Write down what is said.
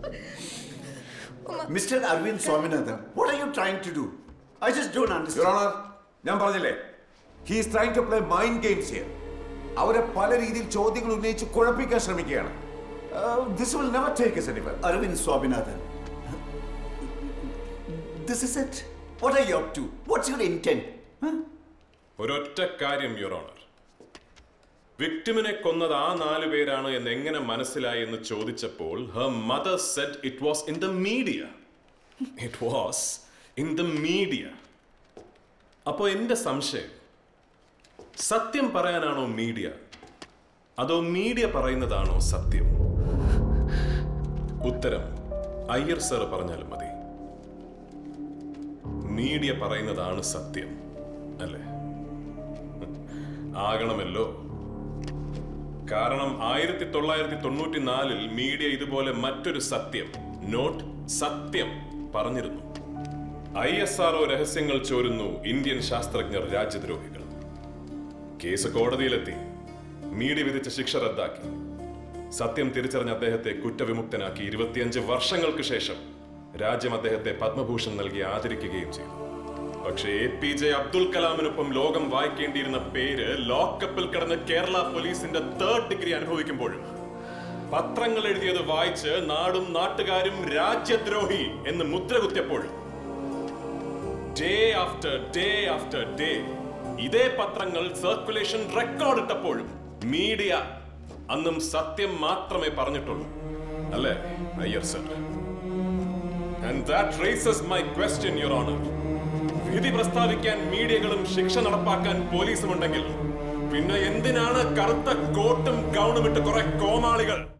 Mr. Arvind Swaminathan, what are you trying to do? I just don't your understand. Honour ഞാൻ പറഞ്ഞില്ലേ he's trying to play mind games here അവരെ പല രീതിയിൽ ചോദ്യങ്ങൾ ഉന്നയിച്ച് കുഴപ്പിക്കാൻ ശ്രമിക്കുകയാണ് this will never take us anywhere Arvind Swaminathan. This is it. What are you up to? What's your intent? Huh? ഒരൊറ്റ കാര്യം യുവർ ഓണർ വിക്ടിമിനെ കൊന്നത് ആ നാല് പേരാണ് എന്ന് എങ്ങനെ മനസ്സിലായി എന്ന് ചോദിച്ചപ്പോൾ her mother said it was in the media it was in the media അപ്പോ എന്റെ സംശയം സത്യം പറയാനാണോ മീഡിയ അതോ മീഡിയ പറയുന്നതാണോ സത്യം ഉത്തരം അയ്യർ സർ പറഞ്ഞാലും മതി മീഡിയ പറയുന്നതാണ് സത്യം അല്ലേ ആകണമല്ലോ കാരണം ആയിരത്തി തൊള്ളായിരത്തി തൊണ്ണൂറ്റി നാലിൽ മീഡിയ ഇതുപോലെ മറ്റൊരു സത്യം നോട്ട് സത്യം പറഞ്ഞിരുന്നു ഐ എസ് ആർഒ രഹസ്യങ്ങൾ ചോരുന്നു ഇന്ത്യൻ ശാസ്ത്രജ്ഞർ രാജ്യദ്രോഹികൾ കേസ് കോടതിയിലെത്തി മീഡിയ വിധിച്ച ശിക്ഷ റദ്ദാക്കി സത്യം തിരിച്ചറിഞ്ഞ അദ്ദേഹത്തെ കുറ്റവിമുക്തനാക്കി ഇരുപത്തിയഞ്ച് വർഷങ്ങൾക്ക് ശേഷം രാജ്യം അദ്ദേഹത്തെ പത്മഭൂഷൺ നൽകി ആദരിക്കുകയും ചെയ്തു പക്ഷേ എ പി ജെ അബ്ദുൽ കലാമിനൊപ്പം ലോകം വായിക്കേണ്ടിയിരുന്ന പേര് ലോക്കപ്പിൽ കിടന്ന് കേരള പോലീസിന്റെ തേർഡ് ഡിഗ്രി അനുഭവിക്കുമ്പോഴും പത്രങ്ങൾ എഴുതിയത് വായിച്ച് നാടും നാട്ടുകാരും രാജ്യദ്രോഹി എന്ന് മുദ്ര കുത്തിയപ്പോഴും day after day after day ഇതേ പത്രങ്ങൾ സർക്കുലേഷൻ റെക്കോർഡ് ഇട്ടപ്പോഴും മീഡിയ അന്നും സത്യം മാത്രമേ പറഞ്ഞിട്ടുള്ളൂ അല്ലേ Iyer sir and that raises my question your honour വിധി പ്രസ്താവിക്കാൻ മീഡിയകളും ശിക്ഷ നടപ്പാക്കാൻ പോലീസും ഉണ്ടെങ്കിൽ പിന്നെ എന്തിനാണ് കറുത്ത കോട്ടും ഗൗണും ഇട്ട് കുറെ കോമാളികൾ